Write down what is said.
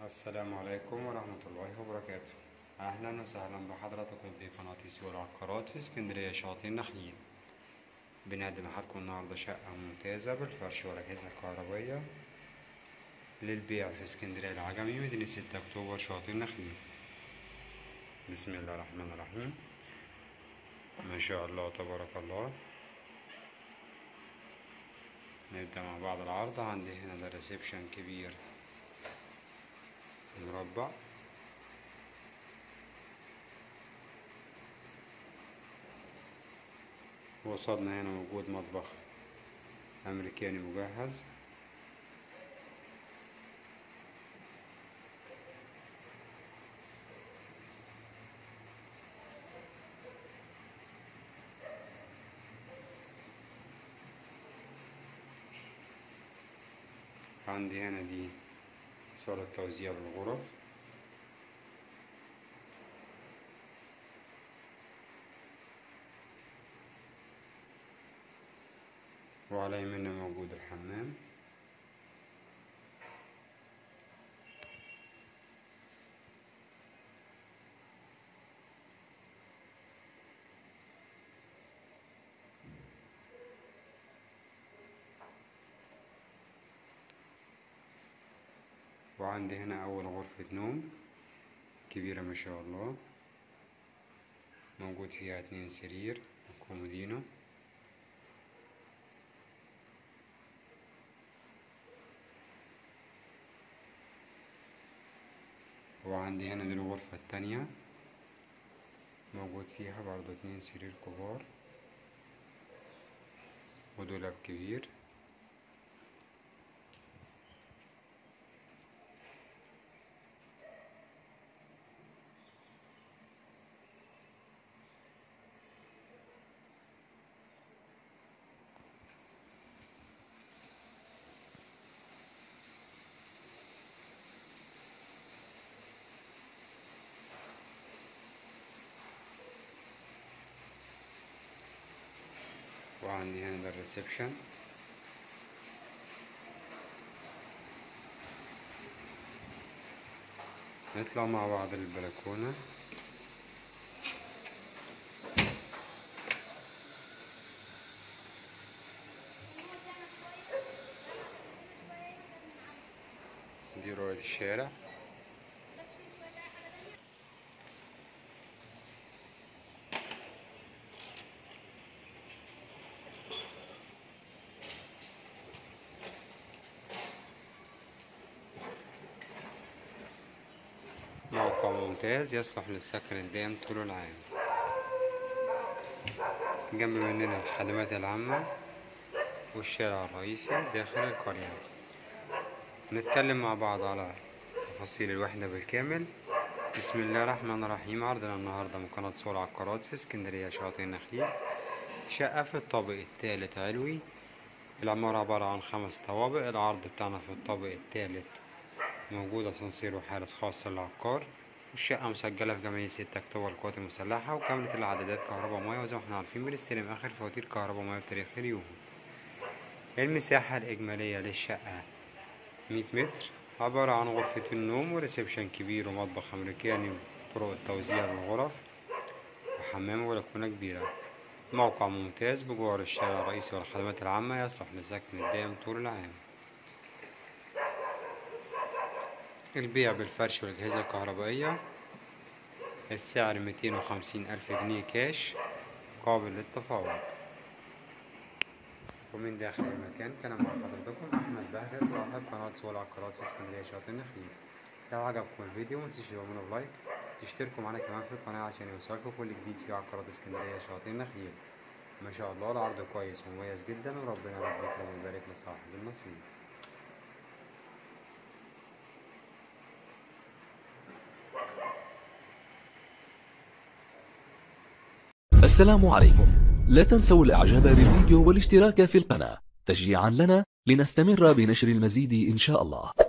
السلام عليكم ورحمة الله وبركاته أهلا وسهلا بحضراتكم في قناة سوق العقارات في اسكندرية شاطئ النخيل بنقدم لحضراتكم النهاردة شقة ممتازة بالفرش والأجهزة الكهربائية للبيع في اسكندرية العجمي مدينة ستة أكتوبر شاطئ النخيل بسم الله الرحمن الرحيم ما شاء الله تبارك الله نبدأ مع بعض العرض عندي هنا ده ريسبشن كبير مربع وصلنا هنا موجود مطبخ أمريكاني مجهز عندي هنا دي صالة توزيع بالغرف وعلى يمنا موجود الحمام وعندي هنا أول غرفة نوم كبيرة ما شاء الله موجود فيها اتنين سرير وكومودينو وعندي هنا دي الغرفة التانية موجود فيها برضو اتنين سرير كبار ودولاب كبير وعندي هنا ده الريسبشن نطلع مع بعض البلكونة دي رؤية الشارع موقع ممتاز يصلح للسكن الدائم طول العام جنب مننا الخدمات العامة والشارع الرئيسي داخل القرية نتكلم مع بعض على تفاصيل الوحدة بالكامل بسم الله الرحمن الرحيم عرضنا النهاردة من قناة سوق العقارات في اسكندرية شاطئ النخيل شقة في الطابق الثالث علوي العمارة عبارة عن خمس طوابق العرض بتاعنا في الطابق الثالث موجود أسانسير وحارس خاص للعقار والشقة مسجلة في جمعية ستة أكتوبر القوات المسلحة وكاملة الإعدادات كهرباء ومية وزي ما احنا عارفين بنستلم آخر فواتير كهرباء ومية بتاريخ اليوم المساحة الإجمالية للشقة مية متر عبارة عن غرفة النوم وريسبشن كبير ومطبخ أمريكاني وطرق التوزيع للغرف وحمام وبلكونة كبيرة موقع ممتاز بجوار الشارع الرئيسي والخدمات العامة يصلح للسكن الدائم طول العام البيع بالفرش والأجهزة الكهربائية السعر ميتين وخمسين ألف جنيه كاش قابل للتفاوض ومن داخل المكان كان مع حضرتكم أحمد بهجت صاحب قناة سوق العقارات في اسكندرية شاطئ النخيل لو عجبكم الفيديو متنسوش تعملوا لايك تشتركوا معانا كمان في القناة عشان يوصلكوا كل جديد في عقارات اسكندرية شاطئ النخيل ما شاء الله العرض كويس ومميز جدا وربنا رب يكرم ويبارك لصاحب النصيب السلام عليكم لا تنسوا الاعجاب بالفيديو والاشتراك في القناة تشجيعا لنا لنستمر بنشر المزيد ان شاء الله